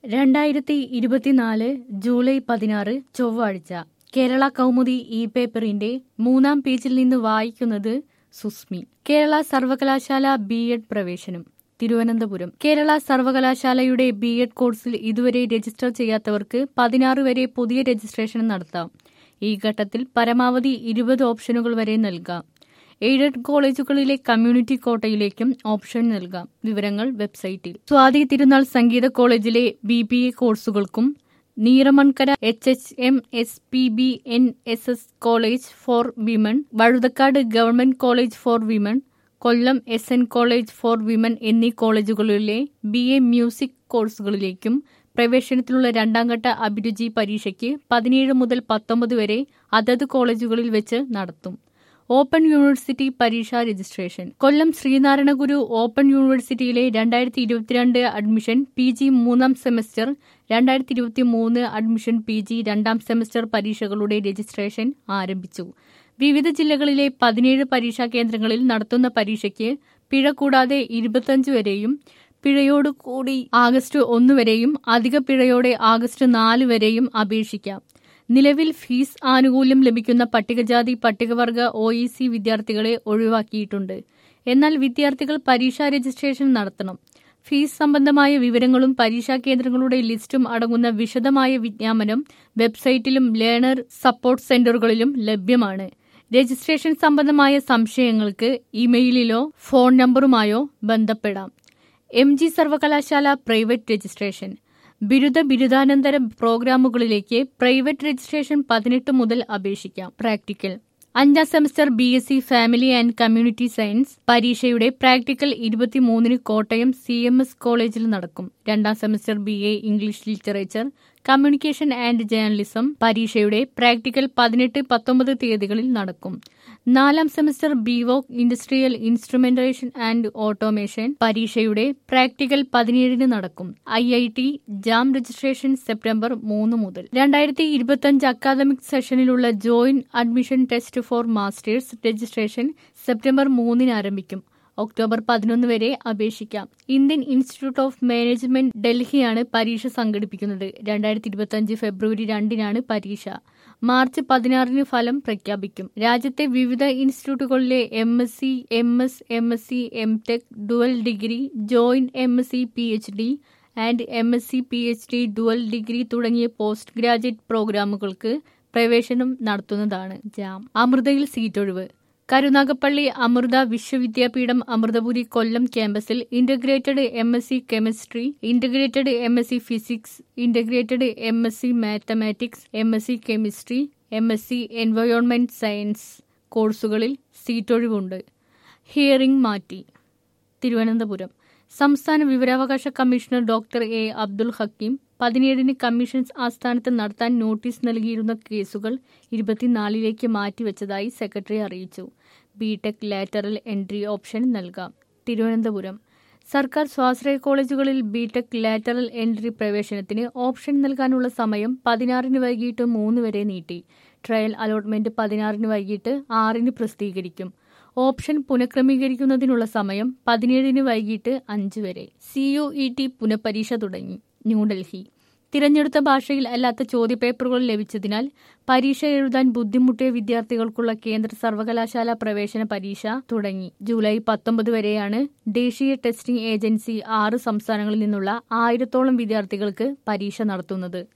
രണ്ടായിരത്തി ഇരുപത്തിനാല് ജൂലൈ പതിനാറ് ചൊവ്വാഴ്ച കേരള കൗമുദി ഇ പേപ്പറിന്റെ മൂന്നാം പേജിൽ നിന്ന് വായിക്കുന്നത് സുസ്മി കേരള സർവകലാശാല ബി എഡ് പ്രവേശനം തിരുവനന്തപുരം കേരള സർവകലാശാലയുടെ ബി എഡ് കോഴ്സിൽ ഇതുവരെ രജിസ്റ്റർ ചെയ്യാത്തവർക്ക് പതിനാറ് വരെ പുതിയ രജിസ്ട്രേഷൻ നടത്താം ഈ ഘട്ടത്തിൽ പരമാവധി ഇരുപത് ഓപ്ഷനുകൾ വരെ നൽകാം എയ്ഡഡ് കോളേജുകളിലെ കമ്മ്യൂണിറ്റി കോട്ടയിലേക്കും ഓപ്ഷൻ നൽകാം വിവരങ്ങൾ വെബ്സൈറ്റിൽ സ്വാതി തിരുനാൾ സംഗീത കോളേജിലെ ബി ബി എ കോഴ്സുകൾക്കും Neeramankara H H M S P B N S S college for women Vazhuthacaud government college for women Kollam S N college for women എന്നീ കോളേജുകളിലെ ബി എ മ്യൂസിക് കോഴ്സുകളിലേക്കും പ്രവേശനത്തിനുള്ള രണ്ടാംഘട്ട അഭിരുചി പരീക്ഷയ്ക്ക് പതിനേഴ് മുതൽ പത്തൊമ്പത് വരെ അതത് കോളേജുകളിൽ വെച്ച് നടത്തും ഓപ്പൺ യൂണിവേഴ്സിറ്റി പരീക്ഷാ രജിസ്ട്രേഷൻ കൊല്ലം ശ്രീനാരായണ ഗുരു ഓപ്പൺ യൂണിവേഴ്സിറ്റിയിലെ രണ്ടായിരത്തി ഇരുപത്തിരണ്ട് അഡ്മിഷൻ പി ജി മൂന്നാം സെമസ്റ്റർ രണ്ടായിരത്തി ഇരുപത്തി മൂന്ന് അഡ്മിഷൻ പി ജി രണ്ടാം സെമസ്റ്റർ പരീക്ഷകളുടെ രജിസ്ട്രേഷൻ ആരംഭിച്ചു വിവിധ ജില്ലകളിലെ പതിനേഴ് പരീക്ഷാ കേന്ദ്രങ്ങളിൽ നടത്തുന്ന പരീക്ഷയ്ക്ക് പിഴ കൂടാതെ ഇരുപത്തിയഞ്ച് വരെയും പിഴയോട് കൂടി ആഗസ്റ്റ് ഒന്ന് വരെയും അധിക പിഴയോടെ ആഗസ്റ്റ് നാല് വരെയും അപേക്ഷിക്കാം നിലവിൽ ഫീസ് ആനുകൂല്യം ലഭിക്കുന്ന പട്ടികജാതി പട്ടികവർഗ ഒ ഇ സി വിദ്യാർത്ഥികളെ ഒഴിവാക്കിയിട്ടുണ്ട് എന്നാൽ വിദ്യാർത്ഥികൾ പരീക്ഷാ രജിസ്ട്രേഷൻ നടത്തണം ഫീസ് സംബന്ധമായ വിവരങ്ങളും പരീക്ഷാ കേന്ദ്രങ്ങളുടെ ലിസ്റ്റും അടങ്ങുന്ന വിശദമായ വിജ്ഞാപനം വെബ്സൈറ്റിലും ലേണർ സപ്പോർട്ട് സെന്ററുകളിലും ലഭ്യമാണ് രജിസ്ട്രേഷൻ സംബന്ധമായ സംശയങ്ങൾക്ക് ഇമെയിലിലോ ഫോൺ നമ്പറുമായോ ബന്ധപ്പെടാം എം ജി സർവകലാശാല പ്രൈവറ്റ് രജിസ്ട്രേഷൻ ബിരുദ ബിരുദാനന്തര പ്രോഗ്രാമുകളിലേക്ക് പ്രൈവറ്റ് രജിസ്ട്രേഷൻ പതിനെട്ട് മുതൽ അപേക്ഷിക്കാം പ്രാക്ടിക്കൽ അഞ്ചാം semester B S C family and community science പരീക്ഷയുടെ പ്രാക്ടിക്കൽ ഇരുപത്തിമൂന്നിന് കോട്ടയം സി എം എസ് കോളേജിൽ നടക്കും രണ്ടാം semester B A English literature communication and journalism പരീക്ഷയുടെ പ്രാക്ടിക്കൽ പതിനെട്ട് പത്തൊമ്പത് തീയതികളിൽ നടക്കും നാലാം semester B Voc industrial instrumentation and automation പരീക്ഷയുടെ പ്രാക്ടിക്കൽ പതിനേഴിന് നടക്കും I I T JAM registration September മൂന്ന് മുതൽ രണ്ടായിരത്തി ഇരുപത്തിയഞ്ച് അക്കാദമിക് സെഷനിലുള്ള joint admission test for masters registration September മൂന്നിന് ആരംഭിക്കും ഒക്ടോബർ പതിനൊന്ന് വരെ അപേക്ഷിക്കാം ഇന്ത്യൻ ഇൻസ്റ്റിറ്റ്യൂട്ട് ഓഫ് മാനേജ്മെന്റ് ഡൽഹിയാണ് പരീക്ഷ സംഘടിപ്പിക്കുന്നത് രണ്ടായിരത്തി ഇരുപത്തിയഞ്ച് ഫെബ്രുവരി രണ്ടിനാണ് പരീക്ഷ മാർച്ച് പതിനാറിന് ഫലം പ്രഖ്യാപിക്കും രാജ്യത്തെ വിവിധ ഇൻസ്റ്റിറ്റ്യൂട്ടുകളിലെ M S C M S M S C M tech dual degree joint M S C P H D and M S C P H D dual degree തുടങ്ങിയ പോസ്റ്റ് ഗ്രാജുവേറ്റ് പ്രോഗ്രാമുകൾക്ക് പ്രവേശനം നടത്തുന്നതാണ് ജാം അമൃതയിൽ സീറ്റൊഴിവ് കരുനാഗപ്പള്ളി അമൃത വിശ്വവിദ്യാപീഠം അമൃതപുരി കൊല്ലം ക്യാമ്പസിൽ integrated M S C chemistry integrated M S C physics integrated M S C mathematics M S C chemistry M S C environment science കോഴ്സുകളിൽ സീറ്റൊഴിവുണ്ട് hearing മാറ്റി തിരുവനന്തപുരം സംസ്ഥാന വിവരാവകാശ commissioner doctor A Abdul Hakeem പതിനേഴിന് കമ്മീഷൻ ആസ്ഥാനത്ത് നടത്താൻ നോട്ടീസ് നൽകിയിരുന്ന കേസുകൾ ഇരുപത്തിനാലിലേക്ക് മാറ്റിവെച്ചതായി സെക്രട്ടറി അറിയിച്ചു ബിടെക് ലാറ്ററൽ എൻട്രി ഓപ്ഷൻ നൽകാം തിരുവനന്തപുരം സർക്കാർ സ്വാശ്രയ കോളേജുകളിൽ ബിടെക് ലാറ്ററൽ എൻട്രി പ്രവേശനത്തിന് ഓപ്ഷൻ നൽകാനുള്ള സമയം പതിനാറിന് വൈകിട്ട് മൂന്ന് വരെ നീട്ടി ട്രയൽ അലോട്ട്മെന്റ് പതിനാറിന് വൈകിട്ട് ആറിന് പ്രസിദ്ധീകരിക്കും ഓപ്ഷൻ പുനഃക്രമീകരിക്കുന്നതിനുള്ള സമയം പതിനേഴിന് വൈകിട്ട് അഞ്ച് വരെ സി യു ഇ ടി പുനഃപരീക്ഷ തുടങ്ങി ന്യൂഡൽഹി തിരഞ്ഞെടുത്ത ഭാഷയിൽ അല്ലാത്ത ചോദ്യപേപ്പറുകൾ ലഭിച്ചതിനാൽ പരീക്ഷ എഴുതാൻ ബുദ്ധിമുട്ടിയ വിദ്യാർത്ഥികൾക്കുള്ള കേന്ദ്ര സർവകലാശാല പ്രവേശന പരീക്ഷ തുടങ്ങി ജൂലൈ പത്തൊമ്പത് വരെയാണ് ദേശീയ ടെസ്റ്റിംഗ് ഏജൻസി ആറ് സംസ്ഥാനങ്ങളിൽ നിന്നുള്ള ആയിരത്തോളം വിദ്യാർത്ഥികൾക്ക് പരീക്ഷ നടത്തുന്നത്